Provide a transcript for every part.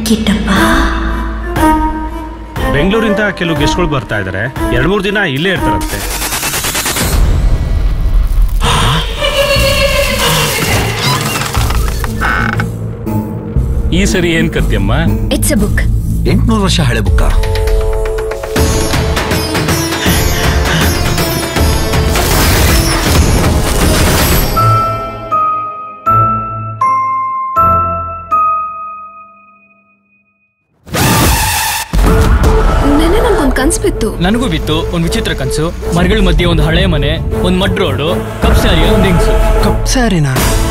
ಕಿಟ್ಟಪ್ಪ ಬೆಂಗಳೂರಿಂದ ಕೆಲವು ಗೆಸ್ಟ್ಗಳು ಬರ್ತಾ ಇದ್ದಾರೆ ಎರಡು ಮೂರು ದಿನ ಇಲ್ಲೇ ಇರ್ತಾರಂತೆ ಈ ಸರಿ ಏನ್ ಕತ್ಯಮ್ಮ ಇಟ್ಸ್ ಅ ಬುಕ್ ಎಂಟ್ನೂರು ವರ್ಷ ಹಳೆ ಬುಕ್ಕ ನೆನ್ನೆ ನನ್ಗೊಂದು ಕನ್ಸು ಬಿತ್ತು ನನಗೂ ಬಿತ್ತು ಒಂದು ವಿಚಿತ್ರ ಕನ್ಸು ಮರಗಳ ಮಧ್ಯೆ ಒಂದು ಹಳೆ ಮನೆ ಒಂದು ಮಡ್ ರೋಡು ಕಪ್ ಸ್ಯಾರಿಯ ಒಂದು ಹೆಂಗ್ಸು ಕಪ್ ಸ್ಯಾರಿನಾ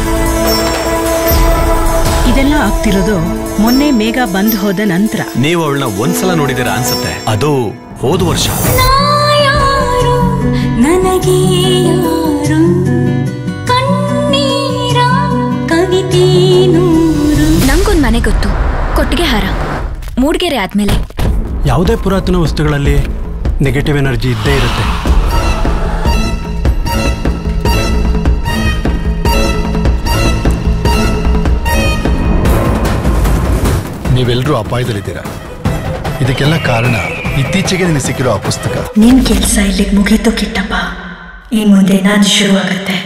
ಇದೆಲ್ಲ ಆಗ್ತಿರೋದು ಮೊನ್ನೆ ಮೇಘ ಬಂದ್ ಹೋದ ನಂತರ ನೀವು ಅವಳನ್ನ ಒಂದ್ಸಲ ನೋಡಿದಿರ ಅನ್ಸುತ್ತೆ ಅದು ಹೋದ ವರ್ಷ ನನಗೆ ಯಾರು ಕಣ್ಣೀರ ಕವಿತೆ ನೂರು ನಂಗೊಂದು ಮನೆ ಗೊತ್ತು ಕೊಟ್ಟಿಗೆ ಹಾರ ಮೂಡ್ಗೆರೆ ಆದ್ಮೇಲೆ ಯಾವುದೇ ಪುರಾತನ ವಸ್ತುಗಳಲ್ಲಿ ನೆಗೆಟಿವ್ ಎನರ್ಜಿ ಇದ್ದೇ ಇರುತ್ತೆ ನೀವೆಲ್ಲರೂ ಅಪಾಯದಲ್ಲಿದ್ದೀರಾ ಇದಕ್ಕೆಲ್ಲ ಕಾರಣ ಇತ್ತೀಚೆಗೆ ನಿಮಗೆ ಸಿಕ್ಕಿರೋ ಆ ಪುಸ್ತಕ ನಿನ್ ಕೆಲ್ಸ ಇಲ್ಲಿಗೆ ಮುಗೀತು ಕಿಟ್ಟಪ್ಪ ಇನ್ ಮುಂದೆ ನಾನು ಶುರು ಆಗತ್ತೆ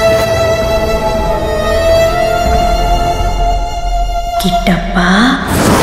ಕಿಟ್ಟಪ್ಪ